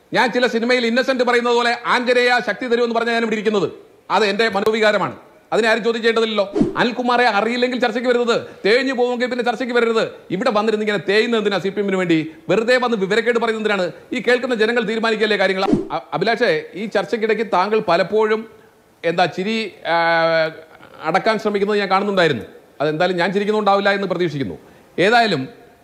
ഞാൻ ചില സിനിമയിൽ ഇന്നസെന്റ് പറയുന്നത് പോലെ ആഞ്ജനേയ ശക്തി തരുമെന്ന് പറഞ്ഞ ഞാൻ ഇവിടെ ഇരിക്കുന്നത് അത് എന്റെ മനോവികാരമാണ് അതിനെ ആരും ചോദ്യം ചെയ്യേണ്ടതില്ലല്ലോ അനിൽകുമാറെ അറിയില്ലെങ്കിൽ ചർച്ചയ്ക്ക് വരുന്നത് തേഞ്ഞു പോകുമെങ്കിൽ പിന്നെ ചർച്ചയ്ക്ക് വരരുത് ഇവിടെ വന്നിരുന്ന് ഇങ്ങനെ തേയുന്നത് എന്തിനാ സി പി എമ്മിന് വേണ്ടി വെറുതെ വന്ന് വിവരക്കേട് പറയുന്നത് എന്തിനാണ് ഈ കേൾക്കുന്ന ജനങ്ങൾ തീരുമാനിക്കല്ലേ കാര്യങ്ങൾ അ- അഭിലാഷേ ഈ ചർച്ചയ്ക്കിടയ്ക്ക് താങ്കൾ പലപ്പോഴും എന്താ ചിരി ആ, അടക്കാൻ ശ്രമിക്കുന്നത് ഞാൻ കാണുന്നുണ്ടായിരുന്നു അതെന്തായാലും ഞാൻ ചിരിക്കുന്നുണ്ടാവില്ല എന്ന് പ്രതീക്ഷിക്കുന്നു ഏതായാലും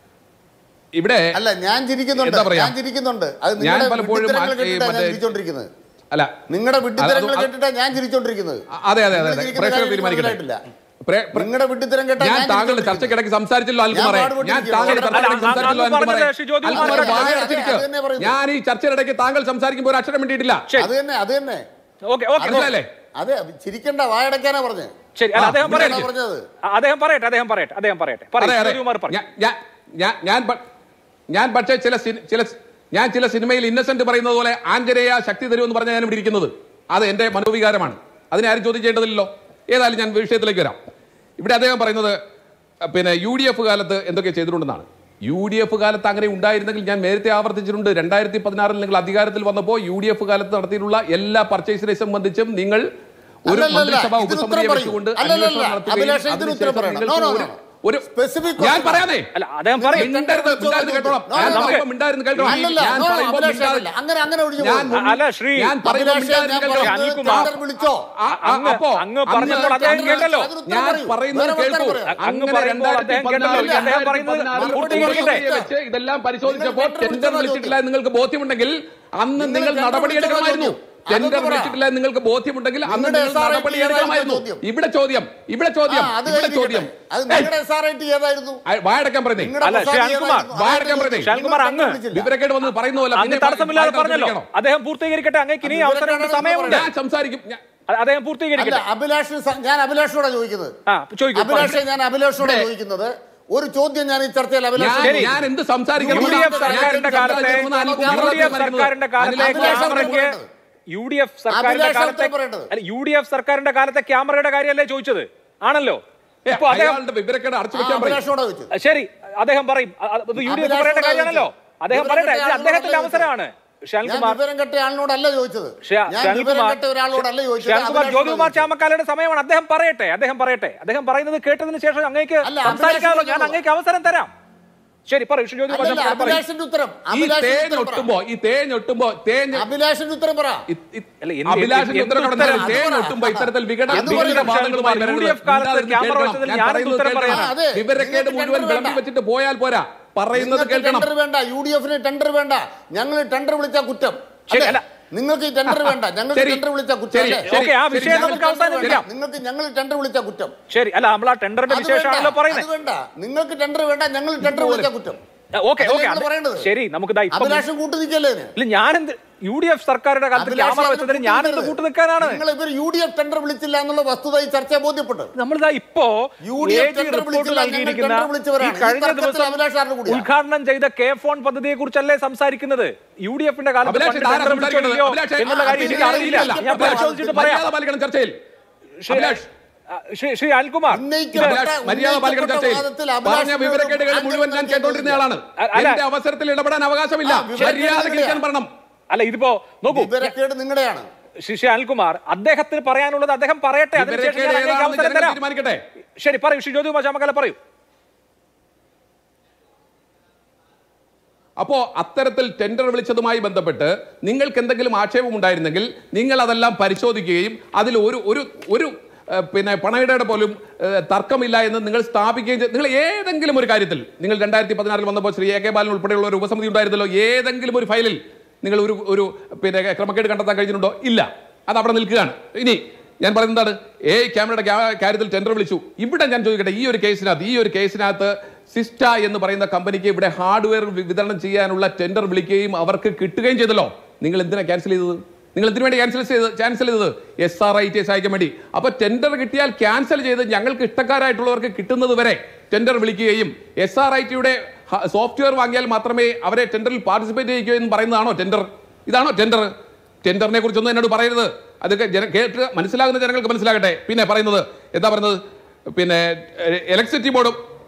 ഇവിടെ അല്ല ഞാൻ ചിരിക്കുന്നുണ്ട് എന്താ പറയാ? ഞാൻ ചിരിക്കുന്നുണ്ട് അത് ഞാൻ നിങ്ങളുടെ പലപ്പോഴും വിഡ്ഢിത്തരങ്ങൾ ആ- ഈ കേട്ടിട്ടാ ഞാൻ മറ്റേ- ചിരിച്ചോണ്ടിരിക്കുന്നത് അല്ല നിങ്ങളുടെ വിഡ്ഢിത്തരങ്ങൾ അത് കേട്ടിട്ടാ ഞാൻ ചിരിച്ചോണ്ടിരിക്കുന്നത് അ- അതെ അതെ അതെ നിങ്ങൾ അതെ ചിരിക്കുന്ന പ്രേക്ഷകർ കാര്യം തീരുമാനിക്കട്ടെ മനസ്സിലായിട്ടില്ല. പ്രേ- പ്രേ- നിങ്ങളുടെ വിഡ്ഢിത്തരം കേട്ടാ ഞാൻ ഞാൻ താങ്കളുടെ ചിരിച്ചോണ്ടിരിക്കുന്നത്. ചർച്ചക്കിടയ്ക്ക് സംസാരിച്ചല്ലോ അൽകുമാറെ ഞാൻ പാടുപെട്ട് ഞാൻ ഇരിക്കുകയാണ്. താങ്കളുടെ അല്ല, ചർച്ചക്കിടയ്ക്ക് അങ്ങ് സംസാരിച്ചല്ലോ അങ്ങ് അൽകുമാറെ പറഞ്ഞത് ശ്രീ ജ്യോതി കുമാർ അൽകുമാർ പറഞ്ഞത് വായ അതെ, അടച്ചിരിക്കുക. അത് തന്നെ പറയുന്നത്. ഞാൻ ഈ ചർച്ചയിടയ്ക്ക് താങ്കൾ സംസാരിക്കുമ്പോൾ ഒരു അക്ഷരം വേണ്ടിയിട്ടില്ല ശരി അത് തന്നെ അത് തന്നെ ഓക്കെ ഓക്കെ മനസ്സിലായില്ലേ അതെ ചിരിക്കണ്ട വായടക്കാനാ പറഞ്ഞത് ശരി അല്ല ആ, അദ്ദേഹം ഇവിടെ പറയട്ടെ പറഞ്ഞത്. ആ, അദ്ദേഹം പറയട്ടെ അദ്ദേഹം പറയട്ടെ അദ്ദേഹം പറയട്ടെ പറയൂ, അതെ അതെ ജ്യോതികുമാർ പറയൂ. ഞാൻ- ഞാൻ- ഞാൻ- ഞാൻ പ- ഞാൻ പക്ഷേ ചില സി- ചില ഞാൻ ചില സിനിമയിൽ ഇന്നസെന്റ് പറയുന്നത് പോലെ ആഞ്ജനേയ ശക്തി തരുമെന്ന് പറഞ്ഞ ഞാൻ ഇവിടെ ഇരിക്കുന്നത് അത് എന്റെ മനോവികാരമാണ് അതിനെ ആരും ചോദ്യം ചെയ്യേണ്ടതില്ലല്ലോ ഏതായാലും ഞാൻ വിഷയത്തിലേക്ക് വരാം ഇവിടെ അദ്ദേഹം പറയുന്നത് അഹ് പിന്നെ യു ഡി എഫ് കാലത്ത് എന്തൊക്കെ ചെയ്തിട്ടുണ്ടെന്നാണ് യു ഡി എഫ് കാലത്ത് അങ്ങനെ ഉണ്ടായിരുന്നെങ്കിൽ ഞാൻ നേരത്തെ ആവർത്തിച്ചിട്ടുണ്ട് രണ്ടായിരത്തി പതിനാറിൽ നിങ്ങൾ അധികാരത്തിൽ വന്നപ്പോൾ ു ഡി എഫ് കാലത്ത് നടത്തിയിട്ടുള്ള എല്ലാ പർച്ചേസിനെ സംബന്ധിച്ചും നിങ്ങൾ ഒരു അല്ലല്ലല്ല, മന്ത്രിസഭാ ഇതിന് ഉത്തരം ഉപസമിതിയെ പറയൂ. വെച്ചുകൊണ്ട് അല്ലല്ലല്ല, അന്വേഷണം നടത്തുകയും അഭിലാഷ് ഇതിന് ഉത്തരം അതിനുശേഷം പറയണം. നിങ്ങൾക്ക് No, no, ഒരു- no. ഒരു Specific ഞാൻ question. പറയാനേ അല്ല അദ്ദേഹം പറയും മിണ്ടരുത്, മിണ്ടാതിരുന്ന് കേട്ടോളാം. No, ഞാൻ no, പറയുമ്പോൾ no. മിണ്ടാതിരുന്ന് കേൾക്കണം. അല്ലല്ല, ഞാൻ no, no, പറയുമ്പോൾ അഭിലാഷ് മിണ്ടാതിരുന്ന് അല്ല. അങ്ങനെ അങ്ങനെ ഒഴിഞ്ഞു ഞാൻ പോകുന്നു. മുൻ- അല്ല, ശ്രീ, ഞാൻ പറയുമ്പോൾ അഭിലാഷേ, ഞാൻ മിണ്ടാതിരുന്ന് കേൾക്കണം. പറഞ്ഞത് അനിൽകുമാർ. ടെൻഡർ വിളിച്ചോ ആ, ആ, അങ്ങ് അപ്പോ അങ്ങ് അന്ന് പറഞ്ഞപ്പോൾ അദ്ദേഹം ടെൻഡർ കേട്ടല്ലോ വിളിച്ചോ? അതിന് ഉത്തരം ഞാൻ പറയൂ. പറയുന്നത് വേറെ കേൾക്കൂ ഉത്തരം പറയൂ. അങ്ങ് അങ്ങനെ പറയുമ്പോൾ അദ്ദേഹം കേട്ടല്ലോ. രണ്ടായിരത്തി അദ്ദേഹം പറയുന്നത് പതിനാറിൽ പൂർത്തീകരിക്കട്ടെ. ഉൾപ്പെടെ വെച്ച് ഇതെല്ലാം പരിശോധിച്ചപ്പോൾ നിങ്ങൾ ടെൻഡർ ടെൻഡർ വിളിച്ചിട്ടില്ല എന്ന് നിങ്ങൾക്ക് ബോധ്യമുണ്ടെങ്കിൽ അന്ന് നിങ്ങൾ നിങ്ങൾ ടെൻഡർ നടപടിയെടുക്കണമായിരുന്നു വിളിച്ചോ? ടെൻഡർ അതൊന്ന് പറ. വിളിച്ചിട്ടില്ല എന്ന് നിങ്ങൾക്ക് ബോധ്യമുണ്ടെങ്കിൽ അന്ന് നിങ്ങളുടെ നിങ്ങൾ SRIT നടപടിയെടുക്കണമായിരുന്നു ചോദ്യം. ഇവിടെ ചോദ്യം ഇവിടെ ആ, ചോദ്യം അത് ഇവിടെ കഴിഞ്ഞിരിക്കട്ടെ. ചോദ്യം അത് നിങ്ങളുടെ എസ് ആർ ഐ ടി ഏതായിരുന്നു ഏയ്, വായടക്കാൻ പറയുന്നേ നിങ്ങളുടെ അല്ല, പ്രസാദ് ശ്യാംകുമാർ, ഏതായിരുന്നു? വായടക്കാൻ ആരായിരുന്നു? പറയുന്നേ. ശ്യാംകുമാർ, നിങ്ങൾ അങ്ങ് വിളിച്ചില്ല. വിവരക്കേട് വന്ന് പറയുന്ന പോലെ അങ്ങ് പിന്നെ തടസ്സമില്ലാതെ വായിക്കാൻ പറഞ്ഞല്ലോ ശ്രമിക്കണം. അദ്ദേഹം പൂർത്തീകരിക്കട്ടെ അങ്ങേക്ക് ഇനി അവസരമുണ്ട് സമയമുണ്ട് ഞാൻ സംസാരിക്കും ഞാൻ- അ- അദ്ദേഹം അല്ല പൂർത്തീകരിക്കട്ടെ അഭിലാഷ് സ- ഞാൻ അഭിലാഷിനോടാ ചോദിക്കുന്നത് ആ ചോദിക്കൂ അഭിലാഷെ ഞാൻ അഭിലാഷിനോടാ ഇവിടെ- ചോദിക്കുന്നത് ഒരു ചോദ്യം ഞാൻ ഈ ചർച്ചയിൽ അഭിലാഷ് ഞാൻ ഞാൻ എന്ത് സംസാരിക്കണം യു ഡി എഫ് സർക്കാരിന്റെ കാലത്തെ യു ഡി എഫ് സർക്കാരിന്റെ കാലത്തെ അഭിലാഷ് ക്യാമറയ്ക്ക് പറയേണ്ടത്. യു ഡി എഫ് സർക്കാരിന്റെ അഭിലാഷ് കാലത്തെ ഉത്തരം പറയേണ്ടത്. അല്ല യു ഡി എഫ് സർക്കാരിന്റെ കാലത്തെ ക്യാമറയുടെ കാര്യമല്ലേ ചോദിച്ചത് ആണല്ലോ ഇപ്പൊ അദ്ദേഹം അയാളുടെ വിവരക്കേട് അടച്ചു ആ, വെക്കാൻ പറയും അഭിലാഷിനോടാ ചോദിച്ചത് അഹ് ശരി അദ്ദേഹം പറയും അ- അ- ഇത് യു ഡി എഫ് അഭിലാഷ് പറയേണ്ട ഉത്തരം കാര്യമാണല്ലോ ചോദിച്ചു. അദ്ദേഹം വിവരം പറയട്ടെ കെട്ട ഇത് അദ്ദേഹത്തിന്റെ ആളിനോടല്ല അവസരമാണ് ഞാൻ ഷാൻകുമാർ വിവരം കെട്ട ആളിനോടല്ല ചോദിച്ചത് ഷ്യാ- ഞാൻ വിവരം ഷ്യാൻകുമാർ കെട്ട ഒരാളോടല്ല ചോദിച്ചത് ഷ്യാൻകുമാർ അഭിലാഷിനോടാ ജ്യോതികുമാർ ചോദിച്ചത്. ചാമക്കാലയുടെ സമയമാണ് അദ്ദേഹം പറയട്ടെ അദ്ദേഹം പറയട്ടെ അദ്ദേഹം പറയുന്നത് കേട്ടതിന് ശേഷം അങ്ങേക്ക് അല്ല, സംസാരിക്കാമല്ലോ ഞാൻ അഭിലാഷ് അങ്ങേക്ക് അവസരം തരാം ശരി പറയൂ ശ്രീ ജ്യോതികുമാർ അല്ലല്ല, ചാമക്കാല പറയൂ അഭിലാഷിന്റെ ഉത്തരം ഈ അഭിലാഷിന്റെ തേൻ ഉത്തരം പറ. ഒട്ടുമ്പോ ഈ തേൻ ഒട്ടുമ്പോ തേൻ അഭിലാഷിന്റെ ഉത്തരം പറ ഇ- ഇ- അല്ല, എന്ത് അഭിലാഷിന്റെ എന്ത് ഉത്തരം ഉത്തരം? കടന്നാൽ അത് തേൻ പറ. ഒട്ടുമ്പോ ഇത്തരത്തിൽ വികട അത് വികട പറയൂ. വാദങ്ങളുമായി യു ഡി വരരുത്. എഫ് കാലത്ത് മിണ്ടാതിരുന്ന് ക്യാമറ കേൾക്കണം. വെച്ചതിൽ ഞാൻ ഞാനെന്ത് പറയുന്നത് ഉത്തരം കേൾക്കണം. പറയാനാ? അതെ. വിവരക്കേട് നിങ്ങൾക്ക് മുഴുവൻ ടെൻഡർ വിളമ്പി വേണ്ട. വെച്ചിട്ട് പോയാൽ പോരാ പറയുന്നത് നിങ്ങൾക്ക് കേൾക്കണം ടെൻഡർ വേണ്ട യു ഡി എഫിന് ടെൻഡർ വേണ്ട ഞങ്ങൾ ടെൻഡർ വിളിച്ച കുറ്റം ശരി, അല്ലേ? അല്ല. നിങ്ങൾക്ക് ഈ ടെൻഡർ വേണ്ട ഞങ്ങൾക്ക് ശരി. ടെൻഡർ വിളിച്ച കുറ്റം ശരി, അല്ലേ? ശരി, ഓക്കേ, ആ ശരി, വിഷയം ഞങ്ങൾ നമുക്ക് അവസാനിപ്പിക്കാം. നിങ്ങൾക്ക് ഞങ്ങൾ ടെൻഡർ വിളിച്ച കുറ്റം ശരി അല്ല നമ്മൾ ആ ടെൻഡറിന്റെ അത് വിശേഷമാണല്ലോ വേണ്ട, പറയുന്നത് അത് വേണ്ട നിങ്ങൾക്ക് ടെൻഡർ വേണ്ട ഞങ്ങൾ ടെൻഡർ വിളിച്ച കുറ്റം ഓക്കെ അതല്ലേ ഓക്കെ നിങ്ങൾ പറയേണ്ടത്? ശരി നമുക്ക് ദാ ഇപ്പം അഭിലാഷം കൂട്ടു നിൽക്കല്ലേ ഇതിന്? ഇല്ല ഞാനെന്ത് യു ഡി എഫ് സർക്കാരുടെ കാലത്ത് അഭിലാഷ് ക്യാമറ അതിന് വെച്ചതിന് ഞാനെന്ത് കൂട്ടു കൂട്ടു നിൽക്കാനാണ് നിങ്ങൾ ഇവർ യു ഡി എഫ് ടെൻഡർ വിളിച്ചില്ല എന്നുള്ള വസ്തുത ഈ ചർച്ച ബോധ്യപ്പെട്ടു നമ്മളിതാ ഇപ്പോ U D F AG tender report വിളിച്ചില്ല, ഞങ്ങൾ നൽകിയിരിക്കുന്ന ടെൻഡർ വിളിച്ചവരാണ്. ഈ ഈ കഴിഞ്ഞ തർക്കത്തിൽ ദിവസം അഭിലാഷ് ആരുടെ കൂടെയാ? ഉദ്ഘാടനം ചെയ്ത കെ ഫോൺ പദ്ധതിയെ കുറിച്ചല്ലേ സംസാരിക്കുന്നത് യു ഡി എഫിന്റെ കാലത്ത് അഭിലാഷ് പണ്ട് ഇതാരാ ടെൻഡർ വിളിച്ചോ സംസാരിക്കുന്നത്? ഇല്ലയോ അഭിലാഷ്, എന്നുള്ള ആ, കാര്യം എനിക്ക് ഇല്ല, അറിയില്ല ഇല്ല, ഞാൻ അഭിലാഷ്, പരിശോധിച്ചിട്ട് പറയാം മര്യാദ പാലിക്കണം ചർച്ചയിൽ ശ്രീ- അഭിലാഷ് ആ, ശ്രീ ശ്രീ അനിൽകുമാർ ഉന്നയിക്കപ്പെട്ട- അഭിലാഷ് മര്യാദ പാലിക്കണം ചർച്ചയിൽ വാദത്തിൽ പറഞ്ഞ അഭിലാഷിനോട് വിവരക്കേടുകൾ മുഴുവൻ ഞാൻ കേട്ടോണ്ടിരുന്ന ആളാണ് അല്ല. എന്റെ അവസരത്തിൽ ഇടപെടാൻ അവകാശമില്ല ആ, വിവരക്കേട് മര്യാദ ഞാൻ പറയണം അല്ല ഇതിപ്പോ നോക്കൂ വിവരക്കേട് നിങ്ങളുടെയാണ് ശ്രീ ശ്രീ അനിൽകുമാർ അദ്ദേഹത്തിന് പറയാനുള്ളത് അദ്ദേഹം പറയട്ടെ അതിനുശേഷം വിവരക്കേട് ഞാൻ അങ്ങേക്ക് ഏതാണെന്ന് അവസരം ജനങ്ങൾ തരാം തീരുമാനിക്കട്ടെ ശരി പറയൂ ശ്രീ ജ്യോതികുമാർ ചാമക്കാല പറയൂ അപ്പോ അത്തരത്തിൽ ടെൻഡർ വിളിച്ചതുമായി ബന്ധപ്പെട്ട് നിങ്ങൾക്ക് എന്തെങ്കിലും ആക്ഷേപം ഉണ്ടായിരുന്നെങ്കിൽ നിങ്ങൾ അതെല്ലാം പരിശോധിക്കുകയും അതിൽ ഒരു ഒരു ഒരു ഏഹ്, പിന്നെ പണയുടെ പോലും ഏഹ്, തർക്കമില്ല എന്ന് നിങ്ങൾ സ്ഥാപിക്കുകയും ചെയ്ത് നിങ്ങൾ ഏതെങ്കിലും ഒരു കാര്യത്തിൽ നിങ്ങൾ രണ്ടായിരത്തി പതിനാറിൽ വന്നപ്പോൾ ശ്രീ എ കെ ബാലൻ ഉൾപ്പെടെയുള്ള ഒരു ഉപസമിതി ഉണ്ടായിരുന്നല്ലോ ഏതെങ്കിലും ഒരു ഫയലിൽ നിങ്ങൾ ഒരു ഒരു പിന്നെ ക്രമക്കേട് കണ്ടെത്താൻ കഴിഞ്ഞിട്ടുണ്ടോ ഇല്ല അത് അവിടെ നിൽക്കുകയാണ് ഇനി ഞാൻ പറയുന്നത് എന്താണ് ഏ ക്യാമറയുടെ ക്യാ- കാര്യത്തിൽ ടെൻഡർ വിളിച്ചു ഇവിടെ ഞാൻ ചോദിക്കട്ടെ ഈ ഒരു കേസിനകത്ത് ഈ ഒരു കേസിനകത്ത് സിസ്റ്റ എന്ന് പറയുന്ന കമ്പനിക്ക് ഇവിടെ ഹാർഡ്വെയർ വി- വിതരണം ചെയ്യാനുള്ള ടെൻഡർ വിളിക്കുകയും അവർക്ക് കിട്ടുകയും ചെയ്തല്ലോ നിങ്ങൾ എന്തിനാ ക്യാൻസൽ ചെയ്തത് നിങ്ങൾ എന്തിനു വേണ്ടി ക്യാൻസൽ ചെയ്ത് ക്യാൻസൽ ചെയ്തത് S R I T S അയക്കാൻ വേണ്ടി അപ്പൊ ടെൻഡർ കിട്ടിയാൽ ക്യാൻസൽ ചെയ്ത് ഞങ്ങൾക്ക് ഇഷ്ടക്കാരായിട്ടുള്ളവർക്ക് കിട്ടുന്നത് വരെ ടെൻഡർ വിളിക്കുകയും എസ് ആർ ഐ ടിയുടെ സോഫ്റ്റ്വെയർ വാങ്ങിയാൽ മാത്രമേ അവരെ ടെൻഡറിൽ പാർട്ടിസിപ്പേറ്റ് ചെയ്യുകയോ എന്ന് പറയുന്നതാണോ ടെൻഡർ ഇതാണോ ടെൻഡർ ടെൻഡറിനെ കുറിച്ചൊന്നും എന്നോട് പറയരുത് അതൊക്കെ ജന കേട്ട് മനസ്സിലാകുന്ന ജനങ്ങൾക്ക് മനസ്സിലാകട്ടെ പിന്നെ പറയുന്നത് എന്താ പറയുന്നത് പിന്നെ ഇലക്ട്രിസിറ്റി ബോർഡ്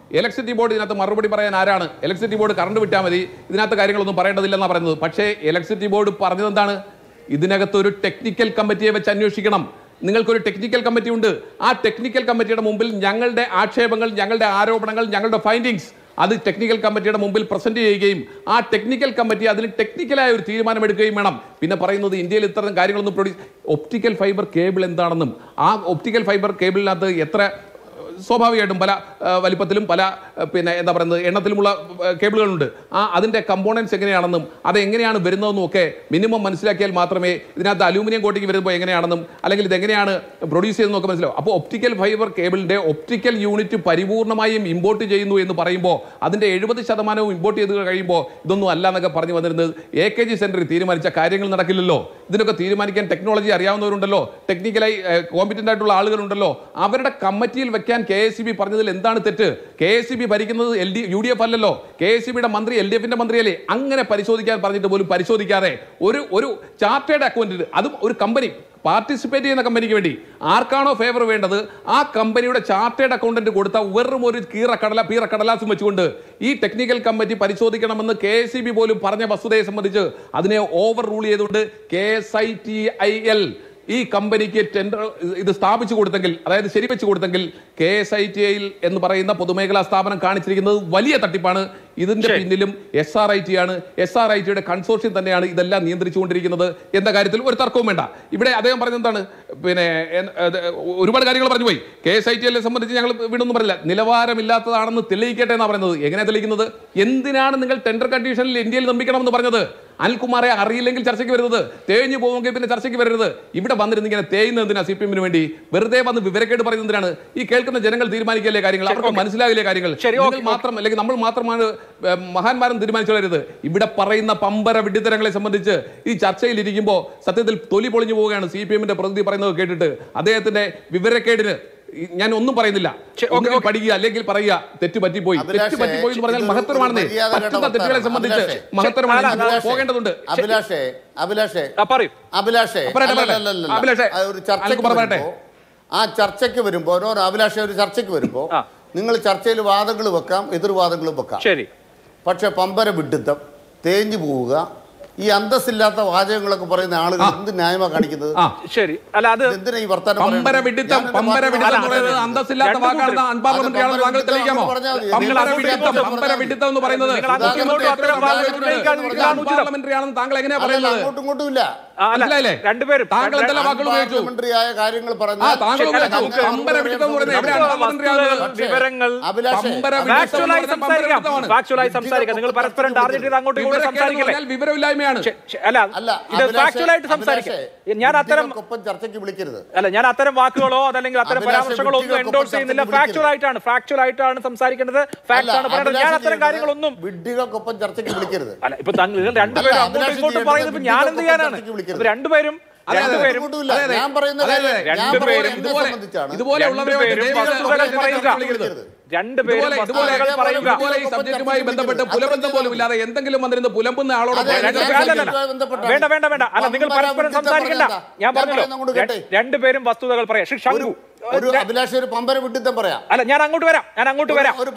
ഇലക്ട്രിസിറ്റി ബോർഡ് ഇതിനകത്ത് മറുപടി പറയാൻ ആരാണ് ഇലക്ട്രിസിറ്റി ബോർഡ് കറണ്ട് വിട്ടാൽ മതി ഇതിനകത്ത് കാര്യങ്ങളൊന്നും പറയേണ്ടതില്ലെന്നാണ് പറയുന്നത് പക്ഷേ ഇലക്ട്രിസിറ്റി ബോർഡ് പറഞ്ഞത് എന്താണ് ഇതിനകത്ത് ഒരു ടെക്നിക്കൽ കമ്മിറ്റിയെ വെച്ച് അന്വേഷിക്കണം നിങ്ങൾക്കൊരു ടെക്നിക്കൽ കമ്മിറ്റി ഉണ്ട് ആ ടെക്നിക്കൽ കമ്മിറ്റിയുടെ മുമ്പിൽ ഞങ്ങളുടെ ആക്ഷേപങ്ങൾ ഞങ്ങളുടെ ആരോപണങ്ങൾ ഞങ്ങളുടെ ഫൈൻഡിങ്സ് അത് ടെക്നിക്കൽ കമ്മിറ്റിയുടെ മുമ്പിൽ പ്രസന്റ് ചെയ്യുകയും ആ ടെക്നിക്കൽ കമ്മിറ്റി അതിൽ ടെക്നിക്കലായ ഒരു തീരുമാനം എടുക്കുകയും വേണം പിന്നെ പറയുന്നത് ഇന്ത്യയിൽ ഇത്തരം കാര്യങ്ങളൊന്നും പ്രൊഡ്യൂസ് ഒപ്റ്റിക്കൽ ഫൈബർ കേബിൾ എന്താണെന്നും ആ ഒപ്റ്റിക്കൽ ഫൈബർ കേബിളിനകത്ത് എത്ര സ്വാഭാവികമായിട്ടും പല ആ, വലിപ്പത്തിലും പല ആ, പിന്നെ എന്താ പറയുന്നത് എണ്ണത്തിലുമുള്ള ആ, കേബിളുകളുണ്ട് ആ അതിൻ്റെ കമ്പോണൻസ് എങ്ങനെയാണെന്നും അത് എങ്ങനെയാണ് വരുന്നതെന്നും ഒക്കെ മിനിമം മനസ്സിലാക്കിയാൽ മാത്രമേ ഇതിനകത്ത് അലൂമിനിയം കോട്ടിങ് വരുമ്പോൾ എങ്ങനെയാണെന്നും അല്ലെങ്കിൽ ഇത് എങ്ങനെയാണ് പ്രൊഡ്യൂസ് ചെയ്യുന്നതെന്നും ഒക്കെ മനസ്സിലാവും അപ്പോൾ ഒപ്റ്റിക്കൽ ഫൈബർ കേബിളിൻ്റെ ഒപ്റ്റിക്കൽ യൂണിറ്റ് പരിപൂർണമായും ഇമ്പോർട്ട് ചെയ്യുന്നു എന്ന് പറയുമ്പോൾ അതിൻ്റെ എഴുപത് ശതമാനവും ഇമ്പോർട്ട് ചെയ്ത് കഴിയുമ്പോൾ ഇതൊന്നും അല്ല എന്നൊക്കെ പറഞ്ഞു വന്നിരുന്നത് എ കെ ജി സെൻറ്ററിൽ തീരുമാനിച്ച കാര്യങ്ങൾ നടക്കില്ലല്ലോ ഇതിനൊക്കെ തീരുമാനിക്കാൻ ടെക്നോളജി അറിയാവുന്നവരുണ്ടല്ലോ ടെക്നിക്കലായി കോമ്പിറ്റന്റ് ആയിട്ടുള്ള ആളുകളുണ്ടല്ലോ അവരുടെ കമ്മിറ്റിയിൽ വെക്കാൻ കെ എസ് സി ബി പറഞ്ഞതിൽ എന്താണ് തെറ്റ് കെ എസ് സി ബി ഭരിക്കുന്നത് L D U D F അല്ലല്ലോ കെ എസ് സി ബിയുടെ മന്ത്രി എൽ ഡി എഫിന്റെ മന്ത്രിയല്ലേ അങ്ങനെ പരിശോധിക്കാൻ പറഞ്ഞിട്ട് പോലും പരിശോധിക്കാതെ ഒരു ഒരു ചാർട്ടേഡ് അക്കൗണ്ടന്റ് അതും ഒരു കമ്പനി പാർട്ടിസിപ്പേറ്റ് ചെയ്യുന്ന കമ്പനിക്ക് വേണ്ടി ആർക്കാണോ ഫേവർ വേണ്ടത് ആ കമ്പനിയുടെ ചാർട്ടേഡ് അക്കൗണ്ടന്റ് കൊടുത്ത വെറും ഒരു കീറക്കടല പീറക്കടലാസും വെച്ചുകൊണ്ട് ഈ ടെക്നിക്കൽ കമ്മിറ്റി പരിശോധിക്കണമെന്ന് കെ എസ് പോലും പറഞ്ഞ വസ്തുതയെ സംബന്ധിച്ച് അതിനെ ഓവർ റൂൾ ചെയ്തുകൊണ്ട് K S I T I L ഈ കമ്പനിക്ക് ടെൻഡർ ഇത് സ്ഥാപിച്ചു കൊടുത്തെങ്കിൽ അതായത് ശരിവെച്ച് കൊടുത്തെങ്കിൽ K S I T I എന്ന് പറയുന്ന പൊതുമേഖലാ സ്ഥാപനം കാണിച്ചിരിക്കുന്നത് വലിയ തട്ടിപ്പാണ് ഇതിന്റെ ശരി. പിന്നിലും എസ് ആർ ഐ ടി ആണ് എസ് ആർ ഐ ടിയുടെ കൺസോർഷ്യം തന്നെയാണ് ഇതെല്ലാം നിയന്ത്രിച്ചുകൊണ്ടിരിക്കുന്നത് എന്ന കാര്യത്തിൽ ഒരു തർക്കവും വേണ്ട ഇവിടെ അദ്ദേഹം പറഞ്ഞത് എന്താണ് പിന്നെ എൻ- അത് ഒരുപാട് കാര്യങ്ങൾ പറഞ്ഞു പോയി കെ എസ് ഐ ടി എല്ലെ സംബന്ധിച്ച് ഞങ്ങൾ വീടൊന്നും പറയില്ല നിലവാരമില്ലാത്തതാണെന്ന് തെളിയിക്കട്ടെ എന്നാണ് പറയുന്നത് എങ്ങനെ തെളിയിക്കുന്നത് എന്തിനാണ് നിങ്ങൾ ടെൻഡർ കണ്ടീഷനിൽ ഇന്ത്യയിൽ നിർമ്മിക്കണമെന്ന് പറഞ്ഞത് അനിൽകുമാറെ അറിയില്ലെങ്കിൽ ചർച്ചയ്ക്ക് വരുന്നത് തേഞ്ഞു പോകുമെങ്കിൽ പിന്നെ ചർച്ചയ്ക്ക് വരരുത് ഇവിടെ വന്നിരുന്ന് ഇങ്ങനെ തേയുന്നത് എന്തിനാ സി പി എമ്മിന് വേണ്ടി വെറുതെ വന്ന് വിവരക്കേട് പറയുന്നത് എന്തിനാണ് ഈ കേൾക്കുന്ന ജനങ്ങൾ തീരുമാനിക്കല്ലേ കാര്യങ്ങൾ അവർക്ക് മനസ്സിലാകില്ലേ കാര്യങ്ങൾ ശരി, നിങ്ങൾ ഓക്കേ, മാത്രം അല്ലെങ്കിൽ നമ്മൾ മാത്രമാണ് ഏഹ്, മഹാന്മാരും തീരുമാനിച്ചു വരരുത് ഇവിടെ പറയുന്ന പമ്പര വിഡ്ഢിത്തരങ്ങളെ സംബന്ധിച്ച് ഈ ചർച്ചയിൽ ഇരിക്കുമ്പോൾ സത്യത്തിൽ തൊലി പൊളിഞ്ഞു പോവുകയാണ് സി പി എമ്മിന്റെ പ്രതിനിധി പറയുന്നത് കേട്ടിട്ട് അദ്ദേഹത്തിന്റെ വിവരക്കേടിന് ഈ ഞാൻ ഒന്നും പറയുന്നില്ല ശരി, ഓക്കേ, ഒന്നുകിൽ ഓക്കേ. പഠിക്കുക അല്ലെങ്കിൽ പറയുക തെറ്റ് പറ്റിപ്പോയി അഭിലാഷേ, തെറ്റ് പറ്റിപ്പോയി എന്ന് പറഞ്ഞാൽ ഇതൊരു മഹത്തരമാണെന്നേ മര്യാദ കേട്ട പറ്റുന്ന തെറ്റുകളെ വർത്തമാനം. സംബന്ധിച്ച് അഭിലാഷേ. മഹത്തരമാണ് അല്ല, ഇത് അഭിലാഷേ. പോകേണ്ടതുണ്ട് അഭിലാഷേ അഭിലാഷേ ആ പറയൂ അഭിലാഷേ പറയട്ടെ, അല്ല, പറയട്ടെ. അല്ല, അല്ല, അല്ല. അഭിലാഷേ, ആ ഒരു ചർച്ചയ്ക്ക് അനിൽകുമാർ പറയട്ടെ. വരുമ്പോ ആ ചർച്ചയ്ക്ക് വരുമ്പോ ഓരോ അഭിലാഷേ ഒരു ചർച്ചയ്ക്ക് വരുമ്പോ ആ. നിങ്ങൾ ചർച്ചയിൽ വാദങ്ങൾ വെക്കാം എതിർവാദങ്ങളും വെക്കാം ശരി പക്ഷെ പമ്പര വിഡിത്തം തേഞ്ഞു പോവുക ഈ അന്തസ്സില്ലാത്ത വാചകങ്ങളൊക്കെ പറയുന്ന ആളുകൾ ആ. എന്ത് ന്യായമാ കാണിക്കുന്നത് ആ ശരി അല്ല അത് എന്തിനാ ഈ വർത്താനം പമ്പര പറയുന്നത്? വിഡിത്തം ഞാൻ എൻ്റെ പമ്പര പാർട്ടി വിഡിത്തം എന്ന് അല്ല, പറയുന്നത് അല്ല, അന്തസ്സില്ലാത്ത രണ്ട് വാക്കാണെന്ന് കൂട്ടർ. അൺപാർലമെന്ററി ആണെന്ന് താങ്കൾ അത് തെളിയിക്കാമോ പറഞ്ഞാൽ മതി. പമ്പര നിങ്ങൾ വിഡിത്തം അങ്ങോട്ടും പമ്പര വിഡിത്തം എന്ന് പറയുന്നത് നിങ്ങൾ അങ്ങോട്ടും ഇങ്ങോട്ടും അത്തരം വാദങ്ങൾ ഉന്നയിക്കാതിരിക്കുന്നതാണ് ഉചിതം. പാർലമെന്ററി ആണെന്ന് താങ്കൾ എങ്ങനെയാ അല്ലല്ല, പറയുന്നത് അങ്ങോട്ടും ഇങ്ങോട്ടും ഇല്ല ആ, അല്ല, മനസ്സിലായില്ലേ? രണ്ടുപേരും താങ്കൾ എന്തെല്ലാം വാക്കുകൾ ഉപയോഗിച്ചു പാർലമെന്ററി ആയ കാര്യങ്ങൾ ആ പറഞ്ഞാൽ താങ്കൾ ശരി, ഉപയോഗിച്ചു നമുക്ക് പമ്പര വിഡിത്തം എന്ന് പറയുന്നത് എവിടെയാണ് നമുക്ക് പാർലമെന്ററി ആവുന്നത് വസ്തുതകൾ, വിവരങ്ങൾ അഭിലാഷേ പമ്പര വിഡിത്തം എന്ന് ഫാക്ച്വലായി പറയുന്നത് പമ്പര സംസാരിക്കാം വിഡിത്തമാണ്. ഫാക്ച്വലായി സംസാരിക്കാം നിങ്ങൾ പരസ്പരം ടാർഗറ്റ് ചെയ്ത് അങ്ങോട്ടും ഇങ്ങോട്ടും വിവരക്കേട് എന്ന് സംസാരിക്കില്ലേ പറഞ്ഞാൽ വിവരമില്ലായ്മയാണ് ശ- ശ- അല്ല അല്ല ഇത് അഭിലാഷേ, ഫാക്ച്വലായിട്ട് സംസാരിക്കാം അഭിലാഷേ, ഞാൻ അത്തരം വിഡ്ഢികൾക്കൊപ്പം ചർച്ചയ്ക്ക് വിളിക്കരുത് അല്ല ഞാൻ അത്തരം വാക്കുകളോ അതല്ലെങ്കിൽ അത്തരം അഭിലാഷേ, പരാമർശങ്ങളോ ഒന്നും വിഡ്ഢികൾക്കൊപ്പം എൻഡോസ് ചെയ്യുന്നില്ല ചർച്ചയ്ക്ക് ഫാക്ച്വൽ ആയിട്ടാണ് ഫാക്ച്വൽ ആയിട്ടാണ് സംസാരിക്കേണ്ടത് ഫാക്ട് ആണ് പറയേണ്ടത് ഞാൻ അത്തരം കാര്യങ്ങളൊന്നും വിഡ്ഢികൾക്കൊപ്പം ചർച്ചയ്ക്ക് വിളിക്കരുത് അല്ല ഇപ്പൊ താങ്കൾ നിങ്ങൾ രണ്ടുപേരും അല്ല, അങ്ങോട്ടും അഭിലാഷ് ഇങ്ങോട്ടും ചെയ്യേണ്ടത് പറയുന്നത് ഇപ്പൊ ഞാൻ എന്ത് ചെയ്യാനാണ് വിഡ്ഢികൾക്കൊപ്പം ചർച്ചയ്ക്ക് ഇപ്പൊ രണ്ടുപേരും അതെ, അതെ, രണ്ടുപേരും ഇങ്ങോട്ടുമില്ല. അതെ, അതെ. ഞാൻ പറയുന്ന അതെ, അതെ. കാര്യം- ഞാൻ രണ്ടുപേരും പറയുന്നത് എന്നെ ഇതുപോലെ സംബന്ധിച്ചാണ്. ഇതുപോലെ ഉള്ളവരെ രണ്ടുപേരും വസ്തുതകൾ പറയുക. വിളിക്കരുത്. രണ്ടുപേരും ഇതുപോലെ ഇതുപോലെ വസ്തുതകൾ പറയുക ഇതുപോലെ ഈ സബ്ജക്റ്റുമായി ബന്ധപ്പെട്ട് പുലബന്ധം പോലും ഇല്ലാതെ എന്തെങ്കിലും വന്നിരുന്ന് പുലമ്പുന്ന ആളോട് അതെ, രണ്ട് ഞാൻ അല്ല, അല്ല, ഇതുമായി അല്ല. ബന്ധപ്പെട്ടാണ്. വേണ്ട വേണ്ട വേണ്ട അല്ല നിങ്ങൾ പമ്പര പരസ്പരം വിഡ്ഢിത്തം സംസാരിക്കണ്ട പറഞ്ഞതാ. ഞാൻ ഞാൻ പറഞ്ഞല്ലോ പറയുന്നത് അങ്ങോട്ട് കേട്ടെ. രണ്ട്- രണ്ടുപേരും വസ്തുതകൾ പറയാം ശ്രീ ഒരു ശങ്കു ഒരു അഭിലാഷ് ഒരു പമ്പര വിഡിത്തം പറയാം അല്ല ഞാൻ അങ്ങോട്ട് വരാം ഞാൻ അങ്ങോട്ട് വരാം ഒരു